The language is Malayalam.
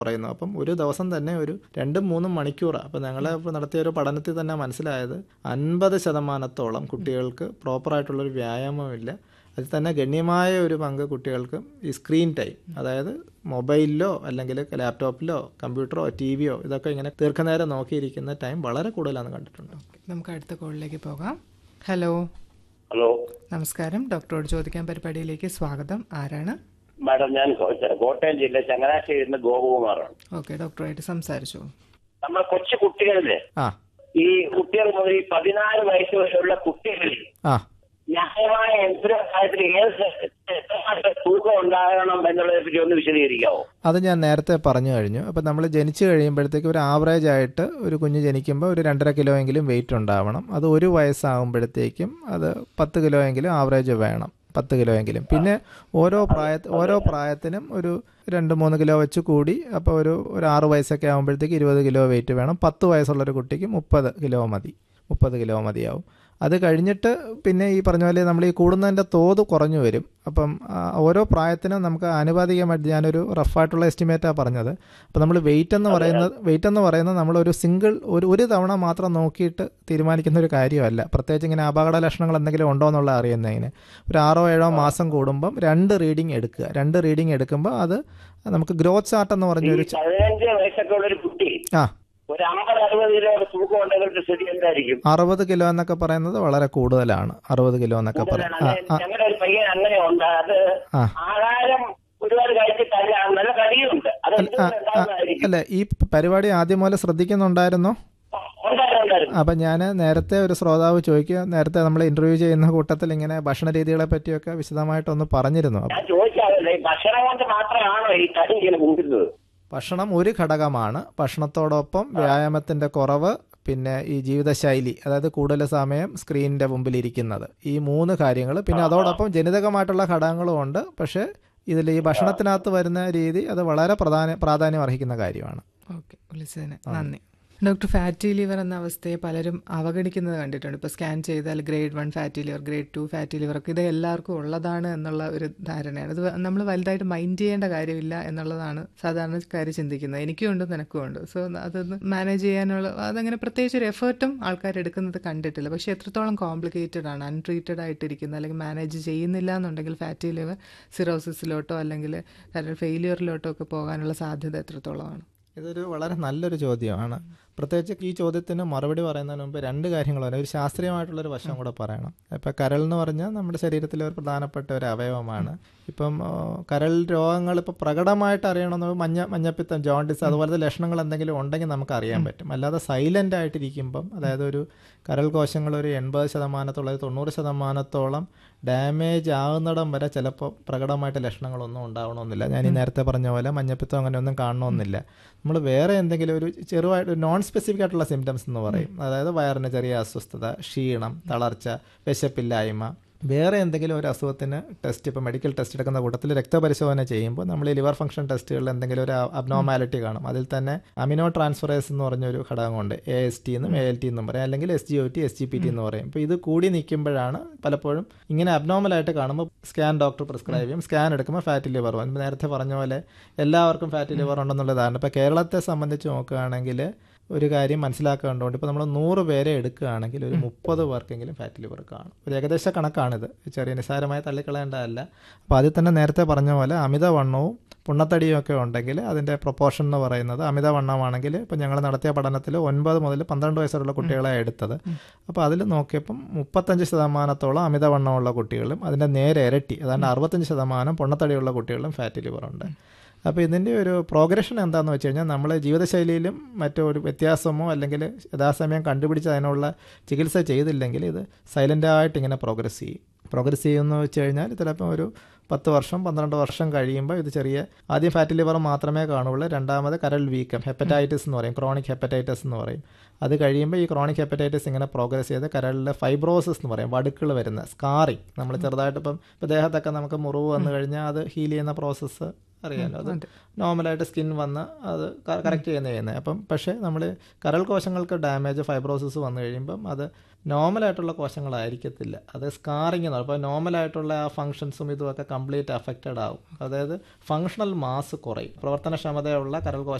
പറയുന്നു അപ്പം ഒരു ദിവസം തന്നെ ഒരു രണ്ടും മൂന്നും മണിക്കൂറാണ് അപ്പം ഞങ്ങൾ ഇപ്പോൾ നടത്തിയ ഒരു പഠനത്തിൽ തന്നെ മനസ്സിലായത് അൻപത് ശതമാനത്തോളം കുട്ടികൾക്ക് പ്രോപ്പറായിട്ടുള്ളൊരു വ്യായാമമില്ല അതിൽ തന്നെ ഗണ്യമായ ഒരു പങ്ക് കുട്ടികൾക്ക് ഈ സ്ക്രീൻ ടൈം അതായത് മൊബൈലിലോ അല്ലെങ്കിൽ ലാപ്ടോപ്പിലോ കമ്പ്യൂട്ടറോ ടി വിയോ ഇതൊക്കെ ഇങ്ങനെ ദീർഘനേരം നോക്കിയിരിക്കുന്ന ടൈം വളരെ കൂടുതലാണെന്ന് കണ്ടിട്ടുണ്ട് നമുക്ക് അടുത്ത കോളിലേക്ക് പോകാം ഹലോ ഹലോ നമസ്കാരം ഡോക്ടറോട് ചോദിക്കാൻ പരിപാടിയിലേക്ക് സ്വാഗതം ആരാണ് മാഡം ഞാൻ കോ- കോട്ടയം ജില്ല ചങ്ങനാശ്ശേരിയിൽ നിന്ന് ഗോപകുമാറാണ് ഓക്കെ ഡോക്ടറായിട്ട് സംസാരിച്ചു നമ്മൾ കൊച്ചു കുട്ടികളില് ആ ഈ കുട്ടികൾ മുതൽ ഈ പതിനാല് വയസ്സ് വരെയുള്ള കുട്ടികളിൽ ആ ന്യായമായ യന്ത്രസായത്തിൽ ഏത് എത്രമാത്രം തൂക്കം ഉണ്ടാകണം എന്നുള്ളതിനെ പറ്റി ഒന്ന് വിശദീകരിക്കാവോ അത് ഞാൻ നേരത്തെ പറഞ്ഞു കഴിഞ്ഞു അപ്പം നമ്മൾ ജനിച്ചു കഴിയുമ്പോഴത്തേക്ക് ഒരു ആവറേജ് ആയിട്ട് ഒരു കുഞ്ഞ് ജനിക്കുമ്പോൾ ഒരു രണ്ടര കിലോ എങ്കിലും വെയിറ്റ് ഉണ്ടാവണം അത് ഒരു വയസ്സാകുമ്പോഴത്തേക്കും അത് പത്ത് കിലോ എങ്കിലും ആവറേജ് വേണം പത്ത് കിലോ എങ്കിലും പിന്നെ ഓരോ പ്രായ ഓരോ പ്രായത്തിനും ഒരു രണ്ട് മൂന്ന് കിലോ വെച്ച് കൂടി അപ്പോൾ ഒരു ഒരു ആറ് വയസ്സൊക്കെ ആകുമ്പോഴത്തേക്ക് ഇരുപത് കിലോ വെയിറ്റ് വേണം പത്ത് വയസ്സുള്ളൊരു കുട്ടിക്ക് മുപ്പത് കിലോ മതി മുപ്പത് കിലോ മതിയാവും അത് കഴിഞ്ഞിട്ട് പിന്നെ ഈ പറഞ്ഞ പോലെ നമ്മൾ ഈ കൂടുന്നതിൻ്റെ തോത് കുറഞ്ഞു വരും അപ്പം ആ, ഓരോ പ്രായത്തിനും നമുക്ക് ആനുപാതികമായിട്ട് ഞാനൊരു റഫായിട്ടുള്ള എസ്റ്റിമേറ്റാണ് പറഞ്ഞത് അപ്പോൾ നമ്മൾ വെയിറ്റ് എന്ന് പറയുന്നത് വെയിറ്റ് എന്ന് പറയുന്നത് നമ്മളൊരു സിംഗിൾ ഒരു ഒരു തവണ മാത്രം നോക്കിയിട്ട് തീരുമാനിക്കുന്ന ഒരു കാര്യമല്ല പ്രത്യേകിച്ച് ഇങ്ങനെ അപകട ലക്ഷണങ്ങൾ എന്തെങ്കിലും ഉണ്ടോ എന്നുള്ള അറിയുന്നതിന് ഒരു ആറോ ഏഴോ മാസം കൂടുമ്പം രണ്ട് റീഡിങ് എടുക്കുക രണ്ട് റീഡിങ് എടുക്കുമ്പോൾ അത് നമുക്ക് ഗ്രോത്ത് ചാർട്ട് എന്ന് ഈ പറഞ്ഞൊരു ച- പതിനഞ്ച് വയസ്സൊക്കെ ഉള്ള ഒരു കുട്ടി ആ ഒരു അമ്പത് അറുപത് കിലോ തൂക്കം ഉണ്ടെങ്കിൽ സ്ഥിതി എന്തായിരിക്കും അറുപത് കിലോ എന്നൊക്കെ പറയുന്നത് വളരെ കൂടുതലാണ് അറുപത് കിലോ എന്നൊക്കെ പറയാം ആ ആ ഞങ്ങളുടെ ഒരു പയ്യൻ അങ്ങനെ ഉണ്ട് അത് ആ. ആഹാരം ഒരുപാട് കഴിച്ചിട്ടല്ല നല്ല കടിയുണ്ട് അത് ആ, എന്തുകൊണ്ട് ആ, ഉണ്ടാകുന്നതായിരിക്കും അല്ല ഈ പരിപാടി ആദ്യം മുതൽ ശ്രദ്ധിക്കുന്നുണ്ടായിരുന്നോ ഉണ്ടായിരുന്നു ഉണ്ടായിരുന്നു അപ്പം ഞാൻ നേരത്തെ ഒരു ശ്രോതാവ് ചോദിക്കുക നേരത്തെ നമ്മൾ ഇന്റർവ്യൂ ചെയ്യുന്ന കൂട്ടത്തിൽ ഇങ്ങനെ ഭക്ഷണ രീതികളെ പറ്റിയൊക്കെ വിശദമായിട്ടൊന്ന് പറഞ്ഞിരുന്നു ഞാൻ ചോദിച്ചാലല്ല ഈ ഭക്ഷണം കൊണ്ട് മാത്രമാണോ ഈ തടി ഇങ്ങനെ കൂടുന്നത് ഭക്ഷണം ഒരു ഘടകമാണ് ഭക്ഷണത്തോടൊപ്പം വ്യായാമത്തിൻ്റെ കുറവ് പിന്നെ ഈ ജീവിതശൈലി അതായത് കൂടുതൽ സമയം സ്ക്രീനിൻ്റെ മുമ്പിൽ ഇരിക്കുന്നത് ഈ മൂന്ന് കാര്യങ്ങൾ പിന്നെ അതോടൊപ്പം ജനിതകമായിട്ടുള്ള ഘടകങ്ങളും ഉണ്ട് പക്ഷേ ഇതിൽ ഈ ഭക്ഷണത്തിനകത്ത് വരുന്ന രീതി അത് വളരെ പ്രധാന പ്രാധാന്യം അർഹിക്കുന്ന കാര്യമാണ് ഓക്കെ വിളിച്ചതിന് നന്ദി ഡോക്ടർ ഫാറ്റി ലിവർ എന്ന അവസ്ഥയെ പലരും അവഗണിക്കുന്നത് കണ്ടിട്ടുണ്ട് ഇപ്പോൾ സ്കാൻ ചെയ്താൽ grade one fatty liver grade two fatty liver ഒക്കെ ഇത് എല്ലാവർക്കും ഉള്ളതാണ് എന്നുള്ള ഒരു ധാരണയാണ് ഇത് നമ്മൾ വലുതായിട്ട് മൈൻഡ് ചെയ്യേണ്ട കാര്യമില്ല എന്നുള്ളതാണ് സാധാരണക്കാർ ചിന്തിക്കുന്നത് എനിക്കും ഉണ്ട് നിനക്കും ഉണ്ട് സോ അതൊന്ന് മാനേജ് ചെയ്യാനുള്ള അതങ്ങനെ പ്രത്യേകിച്ച് ഒരു എഫേർട്ടും ആൾക്കാർ എടുക്കുന്നത് കണ്ടിട്ടില്ല പക്ഷേ എത്രത്തോളം കോംപ്ലിക്കേറ്റഡ് ആണ് അൺട്രീറ്റഡ് ആയിട്ടിരിക്കുന്നത് അല്ലെങ്കിൽ മാനേജ് ചെയ്യുന്നില്ല എന്നുണ്ടെങ്കിൽ ഫാറ്റി ലിവർ സിറോസിസിലോട്ടോ അല്ലെങ്കിൽ ഫെയിലിയറിലോട്ടോ ഒക്കെ പോകാനുള്ള സാധ്യത എത്രത്തോളമാണ് ഇതൊരു വളരെ നല്ലൊരു ചോദ്യമാണ് പ്രത്യേകിച്ച് ഈ ചോദ്യത്തിന് മറുപടി പറയുന്നതിന് മുമ്പ് രണ്ട് കാര്യങ്ങൾ പറയാം ഒരു ശാസ്ത്രീയമായിട്ടുള്ളൊരു വശം കൂടെ പറയണം ഇപ്പം കരൾ എന്ന് പറഞ്ഞാൽ നമ്മുടെ ശരീരത്തിലെ ഒരു പ്രധാനപ്പെട്ട ഒരു അവയവമാണ് ഇപ്പം ആ, കരൾ രോഗങ്ങൾ ഇപ്പോൾ പ്രകടമായിട്ട് അറിയണമെന്ന് മഞ്ഞ മഞ്ഞപ്പിത്തം ജോണ്ടിസ് അതുപോലത്തെ ലക്ഷണങ്ങൾ എന്തെങ്കിലും ഉണ്ടെങ്കിൽ നമുക്ക് അറിയാൻ പറ്റും അല്ലാതെ സൈലൻ്റ് ആയിട്ടിരിക്കുമ്പം അതായത് ഒരു കരൾ കോശങ്ങൾ ഒരു എൺപത് ശതമാനത്തോളം ഒരു തൊണ്ണൂറ് ശതമാനത്തോളം ഡാമേജ് ആകുന്നിടം വരെ ചിലപ്പോൾ പ്രകടമായിട്ട് ലക്ഷണങ്ങളൊന്നും ഉണ്ടാവണമെന്നില്ല ഞാൻ ഈ നേരത്തെ പറഞ്ഞ പോലെ മഞ്ഞപ്പിത്തം അങ്ങനെയൊന്നും കാണണമെന്നില്ല നമ്മൾ വേറെ എന്തെങ്കിലും ഒരു ചെറുതായിട്ട് നോൺ സ്പെസിഫിക് ആയിട്ടുള്ള സിംറ്റംസ് എന്ന് പറയും അതായത് വയറിന് ചെറിയ അസ്വസ്ഥത ക്ഷീണം തളർച്ച വിശപ്പില്ലായ്മ വേറെ എന്തെങ്കിലും ഒരു അസുഖത്തിന് ടെസ്റ്റ് ഇപ്പോൾ മെഡിക്കൽ ടെസ്റ്റ് എടുക്കുന്ന കൂട്ടത്തിൽ രക്തപരിശോധന ചെയ്യുമ്പോൾ നമ്മൾ ഈ ലിവർ ഫംഗ്ഷൻ ടെസ്റ്റുകളിൽ എന്തെങ്കിലും ഒരു അബ്നോമാലിറ്റി കാണും അതിൽ തന്നെ അമിനോ ട്രാൻസ്ഫറേസ് എന്ന് പറഞ്ഞൊരു ഘടകമുണ്ട് എ എസ് ടി എന്നും എ എൽ ടി എന്നും പറയും അല്ലെങ്കിൽ S G O T S G P T എന്ന് പറയും അപ്പോൾ ഇത് കൂടി നിൽക്കുമ്പോഴാണ് പലപ്പോഴും ഇങ്ങനെ അബ്നോമലായിട്ട് കാണുമ്പോൾ സ്കാൻ ഡോക്ടർ പ്രിസ്ക്രൈബ് ചെയ്യും സ്കാൻ എടുക്കുമ്പോൾ ഫാറ്റി ലിവർ വരും നേരത്തെ പറഞ്ഞ പോലെ എല്ലാവർക്കും ഫാറ്റി ലിവർ ഉണ്ടെന്നുള്ള ധാരണ ഇപ്പോൾ കേരളത്തെ സംബന്ധിച്ച് നോക്കുകയാണെങ്കിൽ ഒരു കാര്യം മനസ്സിലാക്കേണ്ടതുകൊണ്ട് ഇപ്പോൾ നമ്മൾ നൂറ് പേരെ എടുക്കുകയാണെങ്കിൽ ഒരു മുപ്പത് പേർക്കെങ്കിലും ഫാറ്റ് ലിവർ കാണും ഒരു ഏകദേശ കണക്കാണിത് ചെറിയ നിസ്സാരമായി തള്ളിക്കളയേണ്ടതല്ല അപ്പോൾ അതിൽ തന്നെ നേരത്തെ പറഞ്ഞ പോലെ അമിതവണ്ണവും പുണ്ണത്തടിയും ഒക്കെ ഉണ്ടെങ്കിൽ അതിൻ്റെ പ്രൊപ്പോർഷൻ എന്ന് പറയുന്നത് അമിതവണ്ണമാണെങ്കിൽ ഇപ്പോൾ ഞങ്ങൾ നടത്തിയ പഠനത്തിൽ ഒൻപത് മുതൽ പന്ത്രണ്ട് വയസ്സുള്ള കുട്ടികളെ എടുത്തത് അപ്പോൾ അതിൽ നോക്കിയപ്പം മുപ്പത്തഞ്ച് ശതമാനത്തോളം അമിതവണ്ണമുള്ള കുട്ടികളും അതിൻ്റെ നേരെ ഇരട്ടി അതാണ്ട് അറുപത്തഞ്ച് ശതമാനം പൊണ്ണത്തടിയുള്ള കുട്ടികളും ഫാറ്റ് ലിവർ ഉണ്ട് അപ്പോൾ ഇതിൻ്റെ ഒരു പ്രോഗ്രഷൻ എന്താണെന്ന് വെച്ച് കഴിഞ്ഞാൽ നമ്മൾ ജീവിതശൈലിയിലും മറ്റോ ഒരു വ്യത്യാസമോ അല്ലെങ്കിൽ യഥാസമയം കണ്ടുപിടിച്ച് അതിനുള്ള ചികിത്സ ചെയ്തില്ലെങ്കിൽ ഇത് സൈലൻ്റായിട്ട് ഇങ്ങനെ പ്രോഗ്രസ് ചെയ്യും പ്രോഗ്രസ് ചെയ്യുമെന്ന് വെച്ച് കഴിഞ്ഞാൽ ചിലപ്പോൾ ഒരു പത്ത് വർഷം പന്ത്രണ്ട് വർഷം കഴിയുമ്പോൾ ഇത് ചെറിയ ആദ്യം ഫാറ്റി ലിവർ മാത്രമേ കാണുള്ളൂ രണ്ടാമത് കരൾ വീക്കം ഹെപ്പറ്റൈറ്റിസ് എന്ന് പറയും ക്രോണിക് ഹെപ്പറ്റൈറ്റിസ് എന്ന് പറയും അത് കഴിയുമ്പോൾ ഈ ക്രോണിക് ഹെപ്പറ്റൈറ്റിസ് ഇങ്ങനെ പ്രോഗ്രസ് ചെയ്ത് കരളിലെ ഫൈബ്രോസിസ് എന്ന് പറയും വടുക്കൾ വരുന്ന സ്കാറിങ് നമ്മൾ ചെറുതായിട്ട് ഇപ്പം ഇപ്പോൾ ദേഹത്തൊക്കെ നമുക്ക് മുറിവ് വന്നു കഴിഞ്ഞാൽ അത് ഹീൽ ചെയ്യുന്ന പ്രോസസ്സ് അറിയാലോ അത് നോർമലായിട്ട് സ്കിൻ വന്ന് അത് കറക്റ്റ് ചെയ്യുന്ന ചെയ്യുന്നത് അപ്പം പക്ഷേ നമ്മൾ കരൾ കോശങ്ങൾക്ക് ഡാമേജ് ഫൈബ്രോസിസ് വന്നു കഴിയുമ്പം അത് നോർമലായിട്ടുള്ള കോശങ്ങളായിരിക്കത്തില്ല അത് സ്കാറിങ് എന്ന് അപ്പോൾ നോർമലായിട്ടുള്ള ആ ഫങ്ഷൻസും ഇതുമൊക്കെ കംപ്ലീറ്റ് അഫക്റ്റഡ് ആവും അതായത് ഫങ്ഷണൽ മാസ് കുറയും പ്രവർത്തനക്ഷമതയുള്ള കരൾ കോശ